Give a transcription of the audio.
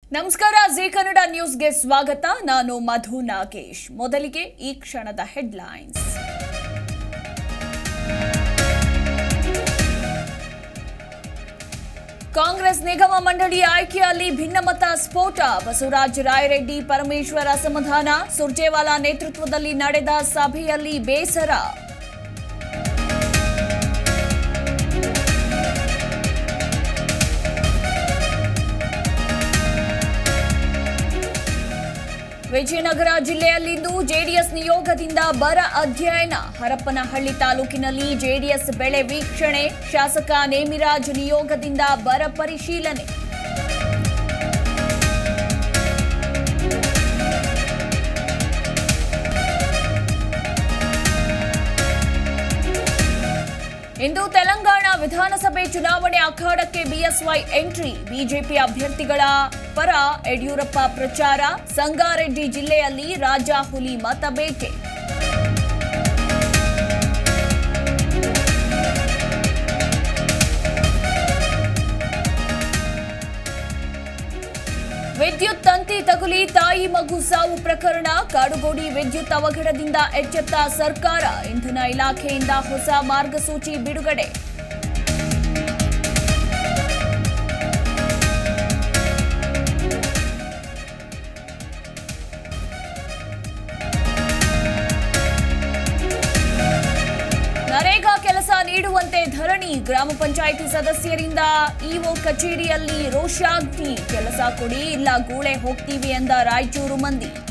ನಮಸ್ಕಾರ ಜಿ ಕನ್ನಡ ನ್ಯೂಸ್ಗೆ ಸ್ವಾಗತ ನಾನು ಮಧು ನಾಗೇಶ್ ಮೊದಲಿಗೆ ಈ ಕ್ಷಣದ ಹೆಡ್ಲೈನ್ಸ್ ಕಾಂಗ್ರೆಸ್ ನಿಗಮ ಮಂಡಳಿ ಆಯ್ಕೆಯಲ್ಲಿ ಭಿನ್ನಮತ ಸ್ಫೋಟ ಬಸವರಾಜ ರಾಯರೆಡ್ಡಿ ಪರಮೇಶ್ವರ್ ಅಸಮಾಧಾನ ಸುರ್ಜೇವಾಲಾ ನೇತೃತ್ವದಲ್ಲಿ ನಡೆದ ಸಭೆಯಲ್ಲಿ ಬೇಸರ ವಿಜಯನಗರ ಜಿಲ್ಲೆಯಲ್ಲಿಂದು ಜೆಡಿಎಸ್ ನಿಯೋಗದಿಂದ ಬರ ಅಧ್ಯಯನ ಹರಪನಹಳ್ಳಿ ತಾಲೂಕಿನಲ್ಲಿ ಜೆಡಿಎಸ್ ಬೆಳೆ ವೀಕ್ಷಣೆ ಶಾಸಕ ನೇಮಿರಾಜ್ ನಿಯೋಗದಿಂದ ಬರ ಪರಿಶೀಲನೆ ಇಂದು ತೆಲಂಗಾಣ ವಿಧಾನಸಭೆ ಚುನಾವಣೆ ಅಖಾಡಕ್ಕೆ ಬಿಎಸ್ವೈ ಎಂಟ್ರಿ ಬಿಜೆಪಿ ಅಭ್ಯರ್ಥಿಗಳ ಪರ ಯಡಿಯೂರಪ್ಪ ಪ್ರಚಾರ ಸಂಗಾರೆಡ್ಡಿ ಜಿಲ್ಲೆಯಲ್ಲಿ ರಾಜಾಹುಲಿ ಮತ ಬೇಟೆ ವಿದ್ಯುತ್ ತಂತಿ ತಗುಲಿ ತಾಯಿ ಮಗು ಸಾವು ಪ್ರಕರಣ ಕಾಡುಗೋಡಿ ವಿದ್ಯುತ್ ಅವಘಡದಿಂದ ಎಚ್ಚೆತ್ತ ಸರ್ಕಾರ ಇಂಧನ ಇಲಾಖೆಯಿಂದ ಹೊಸ ಮಾರ್ಗಸೂಚಿ ಬಿಡುಗಡೆ ನರೇಗಾ ಕೆಲಸ ನೀಡುವಂತೆ ಧರಣಿ ಗ್ರಾಮ ಪಂಚಾಯಿತಿ ಸದಸ್ಯರಿಂದ ಇಒ ಕಚೇರಿಯಲ್ಲಿ ರೋಷಾಗ್ನಿ ಕೆಲಸ ಕೊಡಿ ಇಲ್ಲ ಗೂಳೆ ಹೋಗ್ತೀವಿ ಎಂದ ರಾಯಚೂರು ಮಂದಿ